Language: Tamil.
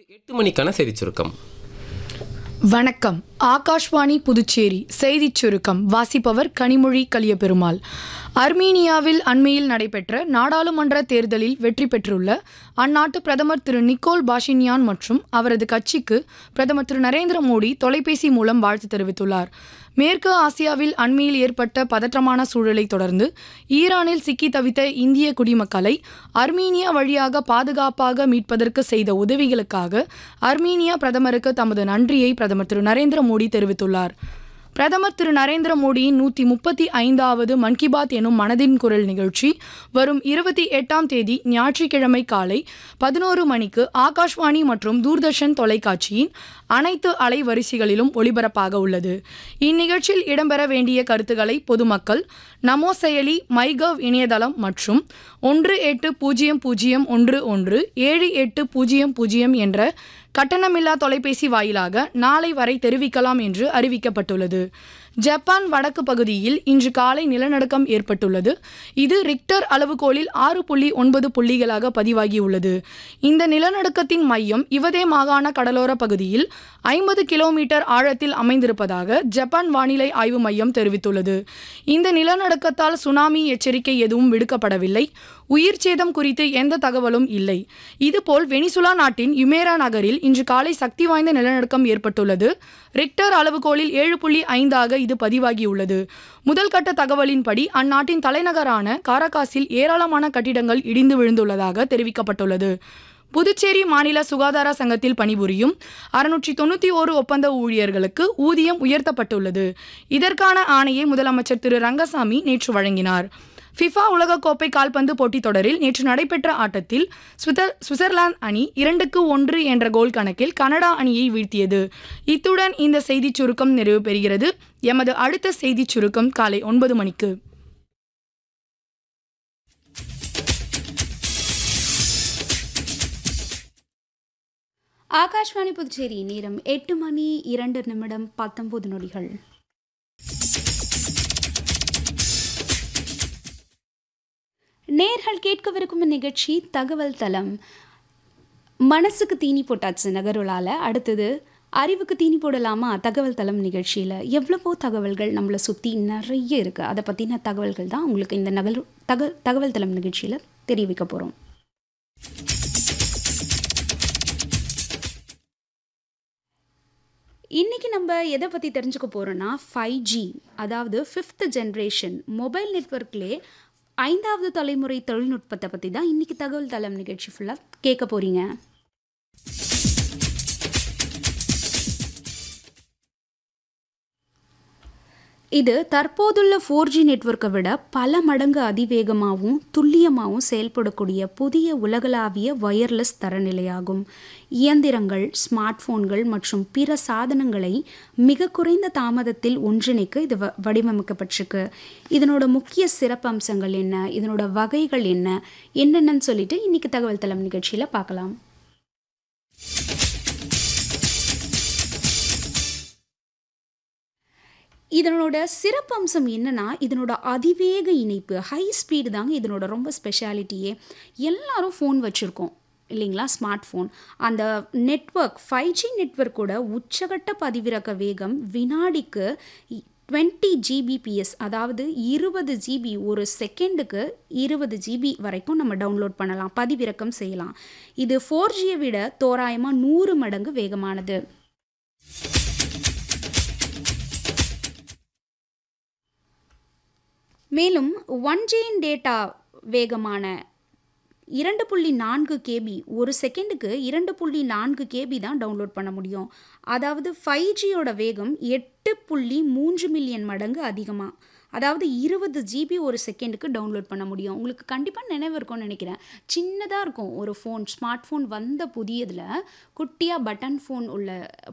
எட்டு மணிக்கான செய்திச் சுருக்கம் வணக்கம் ஆகாஷ்வாணி புதுச்சேரி செய்திச் சுருக்கம் வாசிப்பவர் கனிமொழி கலியபெருமாள் அர்மீனியாவில் அண்மையில் நடைபெற்ற நாடாளுமன்ற தேர்தலில் வெற்றி பெற்றுள்ள அந்நாட்டு பிரதமர் திரு நிக்கோல் பாஷின்யான் மற்றும் அவரது கட்சிக்கு பிரதமர் திரு நரேந்திர மோடி தொலைபேசி மூலம் வாழ்த்து தெரிவித்துள்ளார் மேற்கு ஆசியாவில் அண்மையில் ஏற்பட்ட பதற்றமான சூழலை தொடர்ந்து ஈரானில் சிக்கி தவித்த இந்திய குடிமக்களை அர்மீனியா வழியாக பாதுகாப்பாக மீட்பதற்கு செய்த உதவிகளுக்காக அர்மீனியா பிரதமருக்கு தமது நன்றியை பிரதமர் திரு நரேந்திர மோடி தெரிவித்துள்ளார் பிரதமர் திரு நரேந்திர மோடியின் நூற்றி முப்பத்தி ஐந்தாவது மன் கி பாத் எனும் மனதின் குரல் நிகழ்ச்சி வரும் இருபத்தி எட்டாம் தேதி ஞாயிற்றுக்கிழமை காலை பதினோரு மணிக்கு ஆகாஷ்வாணி மற்றும் தூர்தர்ஷன் தொலைக்காட்சியின் அனைத்து அலைவரிசைகளிலும் ஒளிபரப்பாக உள்ளது இந்நிகழ்ச்சியில் இடம்பெற வேண்டிய கருத்துக்களை பொதுமக்கள் நமோ செயலி மைகவ் இணையதளம் மற்றும் ஒன்று எட்டு பூஜ்ஜியம் பூஜ்ஜியம் ஒன்று ஒன்று ஏழு எட்டு பூஜ்ஜியம் பூஜ்ஜியம் என்ற கட்டணமில்லா தொலைபேசி வாயிலாக நாளை வரை தெரிவிக்கலாம் என்று அறிவிக்கப்பட்டுள்ளது ஜப்பான் வடக்கு பகுதியில் இன்று காலை நிலநடுக்கம் ஏற்பட்டுள்ளது இது ரிக்டர் அளவுகோலில் ஆறு புள்ளி ஒன்பது புள்ளிகளாக பதிவாகியுள்ளது இந்த நிலநடுக்கத்தின் மையம் இவதே மாகாண கடலோர பகுதியில் ஐம்பது கிலோமீட்டர் ஆழத்தில் அமைந்திருப்பதாக ஜப்பான் வானிலை ஆய்வு மையம் தெரிவித்துள்ளது இந்த நிலநடுக்கத்தால் சுனாமி எச்சரிக்கை எதுவும் விடுக்கப்படவில்லை உயிர் சேதம் குறித்து எந்த தகவலும் இல்லை இதுபோல் வெனிசுலா நாட்டின் யுமேரா நகரில் இன்று காலை சக்தி வாய்ந்த நிலநடுக்கம் ஏற்பட்டுள்ளது ரிக்டர் அளவுகோலில் ஏழு புள்ளி ஐந்தாக இது பதிவாகியுள்ளது முதல் கட்ட தகவலின்படி அந்நாட்டின் தலைநகரான காரகாசில் ஏராளமான கட்டிடங்கள் இடிந்து விழுந்துள்ளதாக தெரிவிக்கப்பட்டுள்ளது புதுச்சேரி மாநில சுகாதார சங்கத்தில் பணிபுரியும் அறுநூற்றி தொண்ணூற்றி ஓரு ஒப்பந்த ஊழியர்களுக்கு ஊதியம் உயர்த்தப்பட்டுள்ளது இதற்கான ஆணையை முதலமைச்சர் திரு ரங்கசாமி நேற்று வழங்கினார் ஃபிஃபா உலகக்கோப்பை கால்பந்து போட்டித் தொடரில் நேற்று நடைபெற்ற ஆட்டத்தில் சுவிதர் சுவிட்சர்லாந்து அணி இரண்டுக்கு ஒன்று என்ற கோல் கணக்கில் கனடா அணியை வீழ்த்தியது இத்துடன் இந்த செய்திச் சுருக்கம் நிறைவு பெறுகிறது எமது அடுத்த செய்திச் சுருக்கம் காலை ஒன்பது மணிக்கு ஆகாஷ்வாணி புதுச்சேரி நேரம் எட்டு மணி இரண்டு நிமிடம் பத்தொன்பது நொடிகள் நேர்கள் கேட்கவிருக்கும் நிகழ்ச்சி தகவல் தளம் மனசுக்கு தீனி போட்டாச்சு நகருளால அடுத்தது அறிவுக்கு தீனி போடலாமா தகவல் தளம் நிகழ்ச்சியில் எவ்வளவோ தகவல்கள் நம்மளை சுற்றி நிறைய இருக்குது அதை பற்றின தகவல்கள் தான் உங்களுக்கு இந்த நகல் தக தகவல் தளம் நிகழ்ச்சியில் தெரிவிக்க போகிறோம் இன்றைக்கி நம்ம எதை பற்றி தெரிஞ்சுக்க போகிறோன்னா ஃபைவ் ஜி அதாவது ஃபிஃப்த் ஜென்ரேஷன் மொபைல் நெட்ஒர்க்லே ஐந்தாவது தலைமுறை தொழில்நுட்பத்தை பற்றி தான் இன்றைக்கி தகவல் தளம் நிகழ்ச்சி ஃபுல்லாக கேட்க போகிறீங்க இது தற்போதுள்ள ஃபோர் ஜி நெட்ஒர்க்கை விட பல மடங்கு அதிவேகமாகவும் துல்லியமாகவும் செயல்படக்கூடிய புதிய உலகளாவிய வயர்லெஸ் தரநிலையாகும் இயந்திரங்கள் ஸ்மார்ட் போன்கள் மற்றும் பிற சாதனங்களை மிக குறைந்த தாமதத்தில் ஒன்றிணைக்க இது வ வடிவமைக்கப்பட்டிருக்கு இதனோட முக்கிய சிறப்பம்சங்கள் என்ன இதனோட வகைகள் என்ன என்னென்னு சொல்லிட்டு இன்னைக்கு தகவல் தளம் நிகழ்ச்சியில் பார்க்கலாம் இதனோட சிறப்பம்சம் என்னன்னா இதனோட அதிவேக இணைப்பு ஹை ஸ்பீடு தாங்க இதனோட ரொம்ப ஸ்பெஷாலிட்டியே எல்லாரும் ஃபோன் வச்சுருக்கோம் இல்லைங்களா ஸ்மார்ட் ஃபோன் அந்த நெட்ஒர்க் ஃபைவ் ஜி நெட்ஒர்க்கோட உச்சகட்ட பதிவிறக்க வேகம் வினாடிக்கு டுவெண்ட்டி ஜிபிபிஎஸ் அதாவது இருபது ஜிபி ஒரு செகண்டுக்கு இருபது ஜிபி வரைக்கும் நம்ம டவுன்லோட் பண்ணலாம் பதிவிறக்கம் செய்யலாம் இது ஃபோர் ஜியை விட தோராயமாக நூறு மடங்கு வேகமானது மேலும் ஒன் ஜியின் டேட்டா வேகமான இரண்டு புள்ளி நான்கு கேபி ஒரு செகண்டுக்கு இரண்டு புள்ளி நான்கு கேபி தான் டவுன்லோட் பண்ண முடியும் அதாவது ஃபைவ் ஜியோட வேகம் எட்டு புள்ளி மூன்று மில்லியன் மடங்கு அதிகமாக அதாவது இருபது ஜிபி ஒரு செகண்டுக்கு டவுன்லோட் பண்ண முடியும் உங்களுக்கு கண்டிப்பாக நினைவு இருக்கும்னு நினைக்கிறேன் சின்னதாக இருக்கும் ஒரு ஃபோன் ஸ்மார்ட் ஃபோன் வந்த புதியதில் குட்டியாக பட்டன் ஃபோன் உள்ள